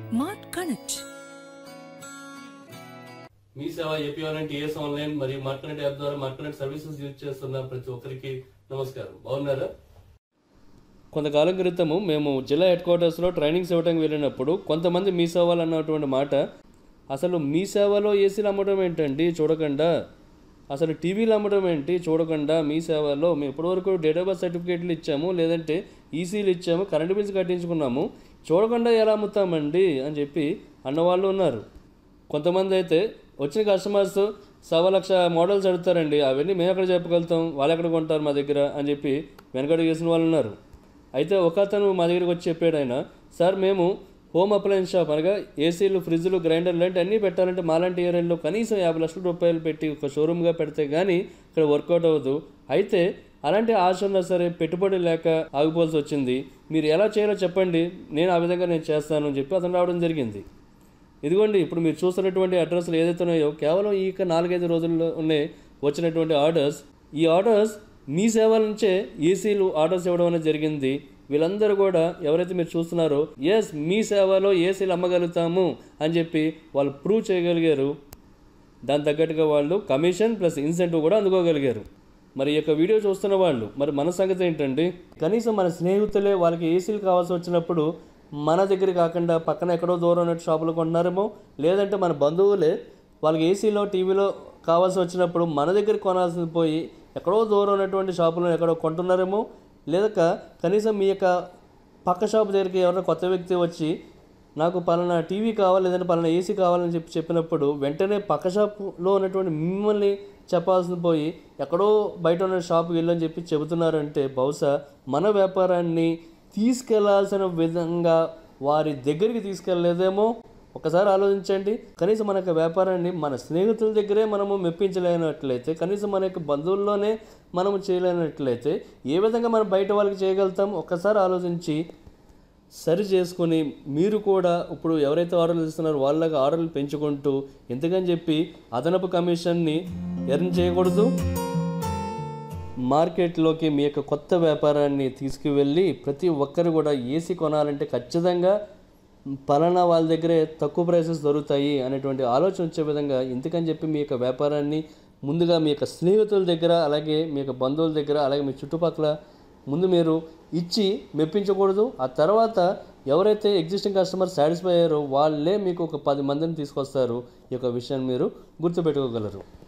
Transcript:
mart connect Mee Seva APR TS online మరియు market app ద్వారా market services use చేస్తున్న ప్రతి ఒక్కరికి నమస్కారం బాగున్నారా కొంతకాలం క్రితము మేము జిల్లా హెడ్ క్వార్టర్స్లో ట్రైనింగ్స్ ఇవ్వడానికి వెళ్ళినప్పుడు కొంతమంది మీ సేవలు అన్నటువంటి మాట అసలు మీ సేవలో ఏసీలు అమ్మడం ఏంటండి చూడకుండా అసలు టీవీలు అమ్మడం ఏంటి చూడకుండా మీ సేవలో మేము ఇప్పటివరకు డేట్ ఆఫ్ బర్త్ సర్టిఫికేట్లు ఇచ్చాము లేదంటే ఈసీలు ఇచ్చాము కరెంటు బిల్స్ కట్టించుకున్నాము చూడకుండా ఎలా అమ్ముతామండి అని చెప్పి అన్నవాళ్ళు ఉన్నారు కొంతమంది అయితే వచ్చిన కస్టమర్స్ సవా లక్ష మోడల్స్ అడుగుతారండి అవన్నీ మేము ఎక్కడ చెప్పగలుగుతాం వాళ్ళు ఎక్కడ కొంటారు మా దగ్గర అని చెప్పి వెనకడుగు వేసిన వాళ్ళు ఉన్నారు అయితే ఒక అతను మా దగ్గరికి వచ్చి చెప్పాడు ఆయన సార్ మేము హోమ్ అప్లయన్స్ షాప్ అనగా ఏసీలు ఫ్రిడ్జ్లు గ్రైండర్లు లాంటి అన్నీ పెట్టాలంటే మాలాంటి ఏరియాలో కనీసం యాభై లక్షల రూపాయలు పెట్టి ఒక షోరూమ్గా పెడితే కానీ ఇక్కడ వర్కౌట్ అవ్వదు అయితే అలాంటి ఆశ ఉన్నా సరే పెట్టుబడి లేక ఆగిపోవాల్సి వచ్చింది మీరు ఎలా చేయాలో చెప్పండి నేను ఆ విధంగా నేను చేస్తాను అని చెప్పి అతను రావడం జరిగింది ఇదిగోండి ఇప్పుడు మీరు చూస్తున్నటువంటి అడ్రస్లు ఏదైతే ఉన్నాయో కేవలం ఈ యొక్క నాలుగైదు రోజుల్లో ఉన్నాయి వచ్చినటువంటి ఆర్డర్స్ ఈ ఆర్డర్స్ మీ సేవల నుంచే ఏసీలు ఆర్డర్స్ ఇవ్వడం అనేది జరిగింది వీళ్ళందరూ కూడా ఎవరైతే మీరు చూస్తున్నారో ఎస్ మీ సేవలో ఏసీలు అమ్మగలుగుతాము అని చెప్పి వాళ్ళు ప్రూవ్ చేయగలిగారు దాని తగ్గట్టుగా వాళ్ళు కమిషన్ ప్లస్ ఇన్సెంటివ్ కూడా అందుకోగలిగారు మరి ఈ యొక్క వీడియో చూస్తున్న వాళ్ళు మరి మన సంగతి ఏంటండి కనీసం మన స్నేహితులే వాళ్ళకి ఏసీలు కావాల్సి వచ్చినప్పుడు మన దగ్గర కాకుండా పక్కన ఎక్కడో దూరం ఉన్న షాపులో కొంటున్నారేమో లేదంటే మన బంధువులే వాళ్ళకి ఏసీలో టీవీలో కావాల్సి వచ్చినప్పుడు మన దగ్గర కొనాల్సింది పోయి ఎక్కడో దూరం ఉన్నటువంటి షాపులో ఎక్కడో కొంటున్నారేమో లేదక కనీసం మీ యొక్క పక్క షాప్ దగ్గరికి ఎవరైనా కొత్త వ్యక్తి వచ్చి నాకు పలానా టీవీ కావాలి లేదంటే పలానా ఏసీ కావాలని చెప్పి చెప్పినప్పుడు వెంటనే పక్క షాపులో ఉన్నటువంటి మిమ్మల్ని చెప్పాల్సింది పోయి ఎక్కడో బయట ఉన్న షాప్కి వెళ్ళని చెప్పి చెబుతున్నారంటే బహుశా మన వ్యాపారాన్ని తీసుకెళ్లాల్సిన విధంగా వారి దగ్గరికి తీసుకెళ్ళలేదేమో ఒకసారి ఆలోచించండి కనీసం మన యొక్క వ్యాపారాన్ని మన స్నేహితుల దగ్గరే మనము మెప్పించలేనట్లయితే కనీసం మన యొక్క బంధువుల్లోనే మనము చేయలేనట్లయితే ఏ విధంగా మనం బయట వాళ్ళకి చేయగలుగుతాం ఒక్కసారి ఆలోచించి సరి చేసుకొని మీరు కూడా ఇప్పుడు ఎవరైతే ఆర్డర్లు ఇస్తున్నారో వాళ్ళకి ఆర్డర్లు పెంచుకుంటూ ఎందుకని చెప్పి అదనపు కమిషన్ని ఎర్న్ చేయకూడదు మార్కెట్లోకి మీ యొక్క కొత్త వ్యాపారాన్ని తీసుకువెళ్ళి ప్రతి ఒక్కరు కూడా ఏసీ కొనాలంటే ఖచ్చితంగా పలానా వాళ్ళ దగ్గరే తక్కువ ప్రైసెస్ దొరుకుతాయి అనేటువంటి ఆలోచన వచ్చే విధంగా ఎందుకని చెప్పి మీ యొక్క వ్యాపారాన్ని ముందుగా మీ యొక్క స్నేహితుల దగ్గర అలాగే మీ యొక్క బంధువుల దగ్గర అలాగే మీ చుట్టుపక్కల ముందు మీరు ఇచ్చి మెప్పించకూడదు ఆ తర్వాత ఎవరైతే ఎగ్జిస్టింగ్ కస్టమర్ సాటిస్ఫై అయ్యారో వాళ్ళే మీకు ఒక పది మందిని తీసుకొస్తారు ఈ యొక్క విషయాన్ని మీరు గుర్తుపెట్టుకోగలరు